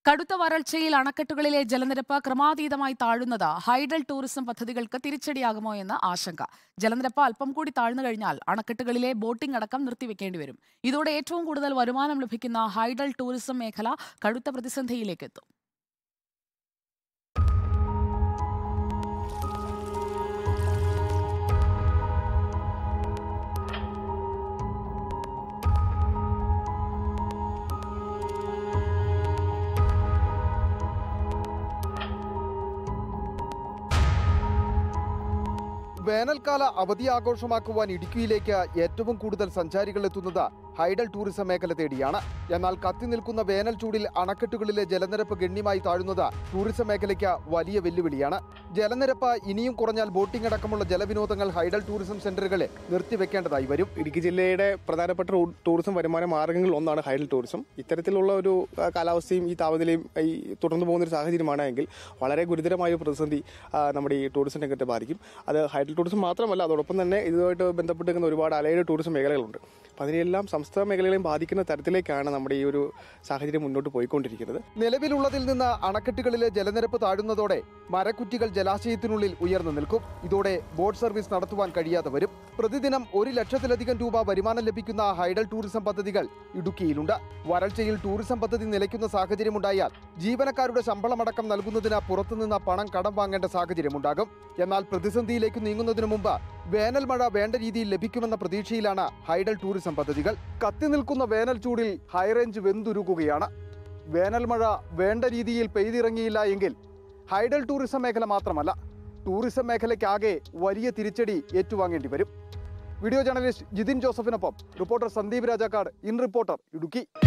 കടുത്ത വരൾച്ചയിൽ അണക്കെട്ടുകളിലെ ജലനിരപ്പ് ക്രമാതീതമായി താഴുന്നത് ഹൈഡൽ ടൂറിസം പദ്ധതികൾക്ക് തിരിച്ചടിയാകുമോ എന്ന് ആശങ്ക ജലനിരപ്പ് അല്പം കൂടി താഴ്ന്നു കഴിഞ്ഞാൽ അണക്കെട്ടുകളിലെ ബോട്ടിംഗ് അടക്കം നിർത്തിവെക്കേണ്ടി വരും ഇതോടെ ഏറ്റവും കൂടുതൽ വരുമാനം ലഭിക്കുന്ന ഹൈഡൽ ടൂറിസം മേഖല കടുത്ത പ്രതിസന്ധിയിലേക്ക് എത്തും വേനൽക്കാല അവധി ആഘോഷമാക്കുവാൻ ഇടുക്കിയിലേക്ക് ഏറ്റവും കൂടുതൽ സഞ്ചാരികൾ എത്തുന്നത് ഹൈഡൽ ടൂറിസം മേഖല തേടിയാണ് എന്നാൽ കത്തി നിൽക്കുന്ന വേനൽ ചൂടിൽ അണക്കെട്ടുകളിലെ ജലനിരപ്പ് ഗണ്യമായി താഴുന്നത് ടൂറിസം മേഖലയ്ക്ക് വലിയ വെല്ലുവിളിയാണ് ജലനിരപ്പ് ഇനിയും കുറഞ്ഞാൽ ബോട്ടിംഗ് അടക്കമുള്ള ജലവിനോദങ്ങൾ ഹൈഡൽ ടൂറിസം സെന്ററുകളെ നിർത്തിവെക്കേണ്ടതായി വരും ഇടുക്കി ജില്ലയുടെ പ്രധാനപ്പെട്ട റൂ- ടൂറിസം വരുമാന മാർഗ്ഗങ്ങളിൽ ഒന്നാണ് ഹൈഡൽ ടൂറിസം ഇത്തരത്തിലുള്ള ഒരു ആ, കാലാവസ്ഥയും ഈ താപനിലയും ഈ തുടർന്നു പോകുന്ന ഒരു സാഹചര്യമാണെങ്കിൽ വളരെ ഗുരുതരമായ ഒരു പ്രതിസന്ധി ആ, നമ്മുടെ ഈ ടൂറിസം രംഗത്തെ ബാധിക്കും അത് ഹൈഡൽ ടൂറിസം മാത്രമല്ല അതോടൊപ്പം തന്നെ ഇതുമായിട്ട് ബന്ധപ്പെട്ട് നിൽക്കുന്ന ഒരുപാട് അലൈഡ് ടൂറിസം മേഖലകളുണ്ട് അപ്പം അതിനെല്ലാം സംസ്ഥാന മേഖലകളെയും ബാധിക്കുന്ന തരത്തിലേക്കാണ് നമ്മുടെ ഈ ഒരു സാഹചര്യം മുന്നോട്ട് പോയിക്കൊണ്ടിരിക്കുന്നത് നിലവിലുള്ളതിൽ നിന്ന് അണക്കെട്ടുകളിലെ ജലനിരപ്പ് താഴുന്നതോടെ മരക്കുറ്റികൾ ജലാശയത്തിനുള്ളിൽ ഉയർന്നു നിൽക്കും ഇതോടെ ബോട്ട് സർവീസ് നടത്തുവാൻ കഴിയാതെ വരും പ്രതിദിനം ഒരു ലക്ഷത്തിലധികം രൂപ വരുമാനം ലഭിക്കുന്ന ഹൈഡൽ ടൂറിസം പദ്ധതികൾ ഇടുക്കിയിലുണ്ട് വരൾച്ചയിൽ ടൂറിസം പദ്ധതി നിലയ്ക്കുന്ന സാഹചര്യമുണ്ടായാൽ ജീവനക്കാരുടെ ശമ്പളമടക്കം നൽകുന്നതിന് പുറത്തുനിന്ന് പണം കടം വാങ്ങേണ്ട സാഹചര്യമുണ്ടാകും എന്നാൽ പ്രതിസന്ധിയിലേക്ക് നീങ്ങുന്നതിനു മുമ്പ് വേനൽ മഴ വേണ്ട രീതിയിൽ ലഭിക്കുമെന്ന പ്രതീക്ഷയിലാണ് ഹൈഡൽ ടൂറിസം പദ്ധതികൾ കത്തി നിൽക്കുന്ന വേനൽ ചൂടിൽ ഹൈറേഞ്ച് വെന്തുരുകുകയാണ് വേനൽ മഴ വേണ്ട രീതിയിൽ പെയ്തിറങ്ങിയില്ല എങ്കിൽ ഹൈഡൽ ടൂറിസം മേഖല മാത്രമല്ല ടൂറിസം മേഖലയ്ക്കാകെ വലിയ തിരിച്ചടി ഏറ്റുവാങ്ങേണ്ടി വരും വീഡിയോ ജേർണലിസ്റ്റ് ജിതിൻ ജോസഫിനൊപ്പം reporter Sandeep Rajakkad in reporter Idukki